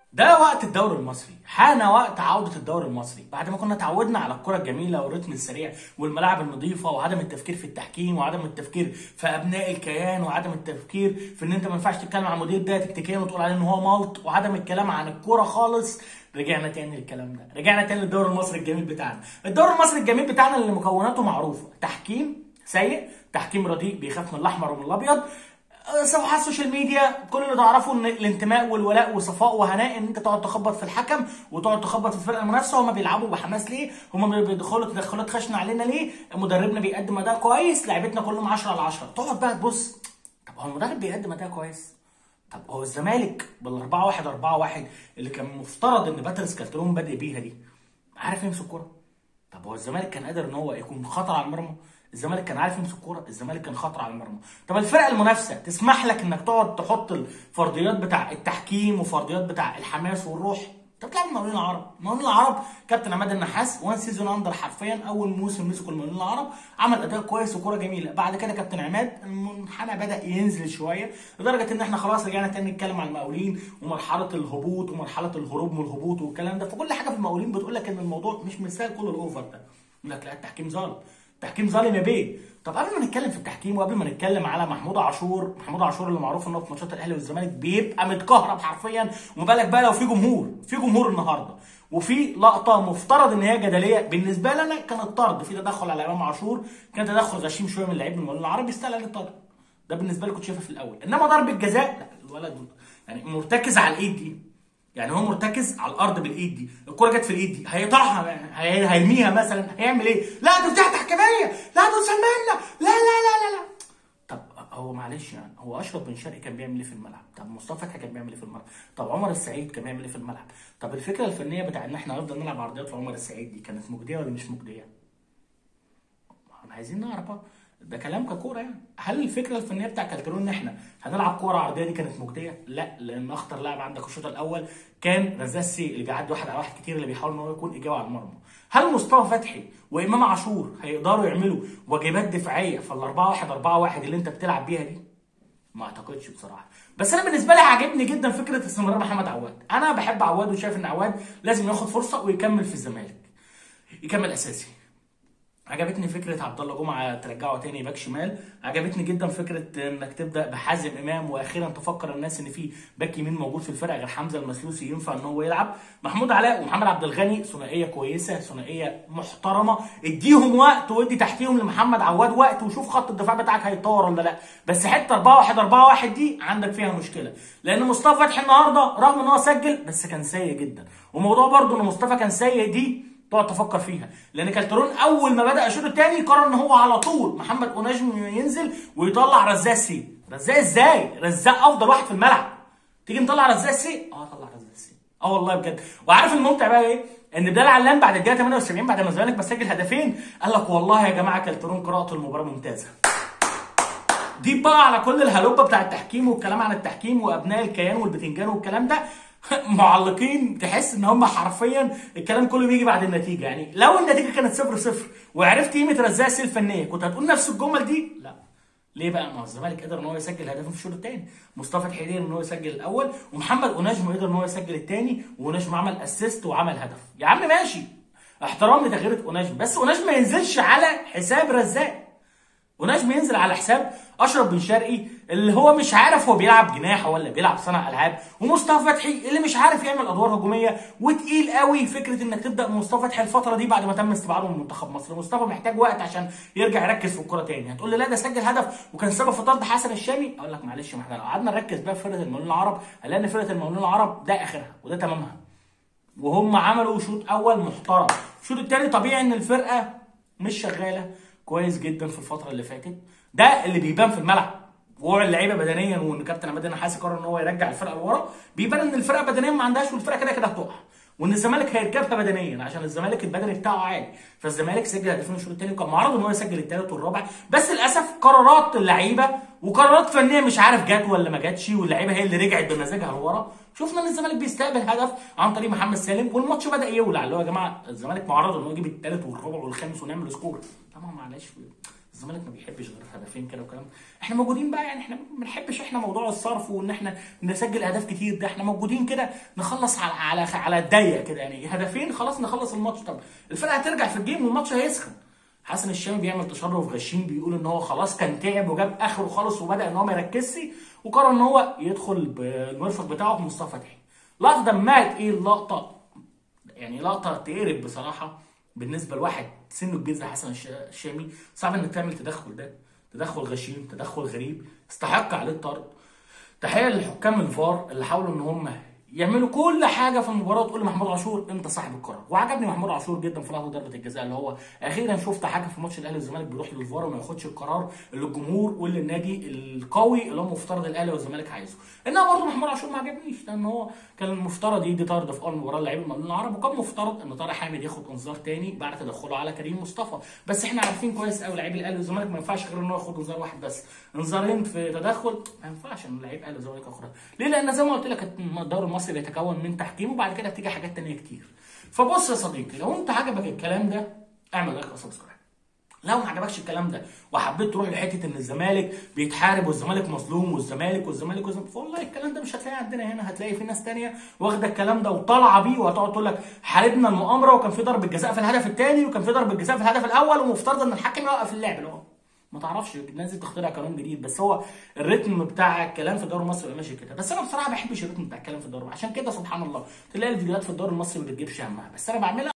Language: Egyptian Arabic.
ده وقت الدوري المصري حان وقت عودة الدوري المصري بعد ما كنا اتعودنا على الكرة الجميلة والريتم السريع والملاعب النظيفة وعدم التفكير في التحكيم وعدم التفكير في أبناء الكيان وعدم التفكير في إن أنت ما ينفعش تتكلم عن المدير ده تكتيكيا وتقول عليه إن هو ملط وعدم الكلام عن الكرة خالص رجعنا تاني للكلام ده رجعنا تاني للدوري المصري الجميل بتاعنا الدوري المصري الجميل بتاعنا اللي مكوناته معروفة تحكيم سيء تحكيم رديء بيخاف من الأحمر ومن الأبيض صفحات السوشيال ميديا كل اللي تعرفه ان الانتماء والولاء وصفاء وهناء ان انت تقعد تخبط في الحكم وتقعد تخبط في الفرقه المنافسه هما بيلعبوا بحماس ليه؟ هما بيدخلوا تدخلات خشنه علينا ليه؟ مدربنا بيقدم اداء كويس لعيبتنا كلهم 10 على 10 تقعد بقى تبص طب هو المدرب بيقدم اداء كويس طب هو الزمالك بال 4 1 4 1 اللي كان مفترض ان باتريس كالترون بادئ بيها دي عارف يمسك كوره طب هو الزمالك كان قادر ان هو يكون خطر على المرمى الزمالك كان عارف يمسك كوره الزمالك كان خطر على المرمى طب الفرقه المنافسه تسمح لك انك تقعد تحط الفرضيات بتاع التحكيم وفرضيات بتاع الحماس والروح انت بتلعب المقاولين العرب المقاولين العرب كابتن عماد النحاس وان سيزون اندر حرفيا اول موسم مسكوا المقاولين العرب عمل اداء كويس وكوره جميله بعد كده كابتن عماد المنحنى بدا ينزل شويه لدرجه ان احنا خلاص رجعنا تاني نتكلم عن المقاولين ومرحله الهبوط ومرحله الهروب من الهبوط والكلام ده فكل حاجه في المقاولين بتقول لك ان الموضوع مش مستاهل كل الاوفر ده يقول لك لا التحكيم ظالم تحكيم ظالم يا بيه طب قبل ما نتكلم في التحكيم وقبل ما نتكلم على محمود عاشور محمود عاشور اللي معروف انه في ماتشات الاهلي والزمالك بيبقى متكهرب حرفيا وما بالك بقى لو في جمهور في جمهور النهارده وفي لقطه مفترض ان هي جدليه بالنسبه لنا كانت طرد في تدخل على امام عاشور كان تدخل غشيم شويه من لعيب من المقاولين العربي يستاهل عليه الطرد ده بالنسبه لي كنت شايفها في الاول انما ضربه جزاء لا الولد يعني مرتكز على الايد دي يعني هو مرتكز على الارض بالايد دي الكره جت في الايد دي هيقطعها هيرميها مثلا هيعمل ايه لا دي بتاعت تحكيميه لا دول سمعنا لا لا لا لا لا طب هو معلش يعني هو اشرف بن شرقي كان بيعمل ايه في الملعب طب مصطفى فتحي كان بيعمل ايه في الملعب طب عمر السعيد كان بيعمل ايه في الملعب طب الفكره الفنيه بتاع ان احنا نفضل نلعب عرضيات لعمر السعيد دي كانت مجديه ولا مش مجديه احنا عايزين نعرف ده كلام ككوره يعني هل الفكره الفنيه بتاع كالترون ان احنا هنلعب كوره عرضيه دي كانت مجديه؟ لا لان اخطر لاعب عندك الشوط الاول كان رزاسي اللي بيعدي واحد على واحد كتير اللي بيحاول ان هو يكون اجابه على المرمى. هل مصطفى فتحي وامام عاشور هيقدروا يعملوا واجبات دفاعيه في ال 4 1 4 1 اللي انت بتلعب بيها دي؟ ما اعتقدش بصراحه بس انا بالنسبه لي عاجبني جدا فكره استمرار محمد عواد انا بحب عواد وشايف ان عواد لازم ياخد فرصه ويكمل في الزمالك يكمل اساسي عجبتني فكره عبد الله جمعه ترجعه تاني باك شمال عجبتني جدا فكره انك تبدا بحازم امام واخيرا تفكر الناس ان في باك يمين موجود في الفرقه غير حمزه المسلوسي ينفع ان هو يلعب محمود علاء ومحمد عبد الغني ثنائيه كويسه ثنائيه محترمه اديهم وقت وادي تحتيهم لمحمد عواد وقت وشوف خط الدفاع بتاعك هيتطور ولا لا بس حته 4 1 4 1 دي عندك فيها مشكله لان مصطفى فتحي النهارده رغم ان هو سجل بس كان سيء جدا وموضوع برده ان مصطفى كان سيء دي تقعد تفكر فيها لان كالترون اول ما بدا الشوط الثاني قرر ان هو على طول محمد اوناجم ينزل ويطلع رزاق سي رزاق ازاي رزاق افضل واحد في الملعب تيجي نطلع رزاق سي اه طلع رزاق سي اه والله بجد وعارف الممتع بقى ايه ان بلال علام بعد الدقيقه 78 بعد ما الزمالك مسجل هدفين قال لك والله يا جماعه كالترون قراءه المباراه ممتازه دي بقى على كل الهلوبه بتاع التحكيم والكلام عن التحكيم وابناء الكيان والبتنجان والكلام ده معلقين تحس ان هم حرفيا الكلام كله بيجي بعد النتيجه يعني لو النتيجه كانت صفر صفر وعرفت قيمه رزاق الفنيه كنت هتقول نفس الجمل دي لا ليه بقى ما هو الزمالك قدر ان هو يسجل هدفين في الشوط الثاني مصطفى فتحي قدر ان هو يسجل الاول ومحمد اوناجم قدر ان هو يسجل الثاني واوناجم عمل اسيست وعمل هدف يا عم ماشي احترام لتغيير اوناجم بس اوناجم ما ينزلش على حساب رزاق ونجم ينزل على حساب اشرف بن شرقي اللي هو مش عارف هو بيلعب جناح ولا بيلعب صانع العاب ومصطفى فتحي اللي مش عارف يعمل ادوار هجوميه وتقيل قوي فكره انك تبدا بمصطفى فتحي الفتره دي بعد ما تم استبعاده من منتخب مصر مصطفى محتاج وقت عشان يرجع يركز في الكوره تاني هتقول لي لا ده سجل هدف وكان سبب في طرد حسن الشامي اقول لك معلش ما احنا لو قعدنا نركز بقى في فرقه المقاولين العرب هنلاقي ان فرقه المقاولين العرب ده اخرها وده تمامها وهم عملوا شوط اول محترم الشوط الثاني طبيعي ان الفرقه مش شغاله كويس جدا في الفتره اللي فاتت ده اللي بيبان في الملعب وقوع اللعيبه بدنيا وان كابتن عماد النحاس قرر ان هو يرجع الفرقه لورا بيبان ان الفرقه بدنيا ما عندهاش والفرقه كده كده هتقع وان الزمالك هيركبها بدنيا عشان الزمالك البدني بتاعه عالي فالزمالك سجل هدفين الشوط الثاني وكان معرض ان هو يسجل الثالث والرابع بس للاسف قرارات اللعيبه وقرارات فنيه مش عارف جت ولا ما جاتش واللعيبه هي اللي رجعت بمزاجها لورا شفنا ان الزمالك بيستقبل هدف عن طريق محمد سالم والماتش بدا يولع اللي هو يا جماعه الزمالك معرض ان هو يجيب الثالث والرابع والخامس ونعمل سكور طبعا معلش الزمالك ما بيحبش غير هدفين كده وكلام احنا موجودين بقى يعني احنا ما بنحبش احنا موضوع الصرف وان احنا نسجل اهداف كتير ده احنا موجودين كده نخلص على على على الضيق كده يعني هدفين خلاص نخلص الماتش طب الفرقه هترجع في الجيم والماتش هيسخن حسن الشامي بيعمل تشرف غشيم بيقول ان هو خلاص كان تعب وجاب اخره خالص وبدا ان هو ما يركزش وقرر ان هو يدخل بالمرفق بتاعه بمصطفى فتحي لقطه دمعت ايه اللقطه يعني لقطه تقرب بصراحه بالنسبه لواحد سنه كبير زي حسن الشامي صعب انك تعمل تدخل ده تدخل غشيم تدخل غريب استحق عليه الطرد تحيه للحكام الفار اللي حاولوا ان هم يعملوا كل حاجه في المباراه وتقول لمحمود عاشور انت صاحب القرار وعجبني محمود عاشور جدا في لحظه ضربه الجزاء اللي هو اخيرا شفت حاجه في ماتش الاهلي والزمالك بيروح للفار وما ياخدش القرار اللي الجمهور واللي النادي القوي اللي هو مفترض الاهلي والزمالك عايزه انما برضه محمود عاشور ما عجبنيش لان هو كان المفترض يدي طرد في اول مباراه لعيب المقاولين العرب وكان مفترض ان طارق حامد ياخد انذار تاني بعد تدخله على كريم مصطفى بس احنا عارفين كويس قوي لعيب الاهلي والزمالك ما ينفعش غير ان هو ياخد انذار واحد بس انذارين في تدخل ما ينفعش ان لعيب الاهلي والزمالك ياخدها ليه لان زي ما قلت لك الدوري المصري بيتكون من تحكيم وبعد كده بتيجي حاجات تانية كتير فبص يا صديقي لو انت عجبك الكلام ده اعمل لايك وسبسكرايب لو ما عجبكش الكلام ده وحبيت تروح لحته ان الزمالك بيتحارب والزمالك مظلوم والزمالك والزمالك والزمالك والله الكلام ده مش هتلاقيه عندنا هنا هتلاقي في ناس تانية واخده الكلام ده وطالعه بيه وهتقعد تقول لك حاربنا المؤامره وكان في ضربه جزاء في الهدف الثاني وكان في ضربه جزاء في الهدف الاول ومفترض ان الحكم يوقف اللعب اللي هو ما تعرفش الناس دي تخترع كلام جديد بس هو الريتم بتاع الكلام في الدوري المصري ماشي كده بس انا بصراحه ما بحبش الريتم بتاع الكلام في الدوري عشان كده سبحان الله تلاقي الفيديوهات في الدوري المصري ما بتجيبش همها بس انا بعملها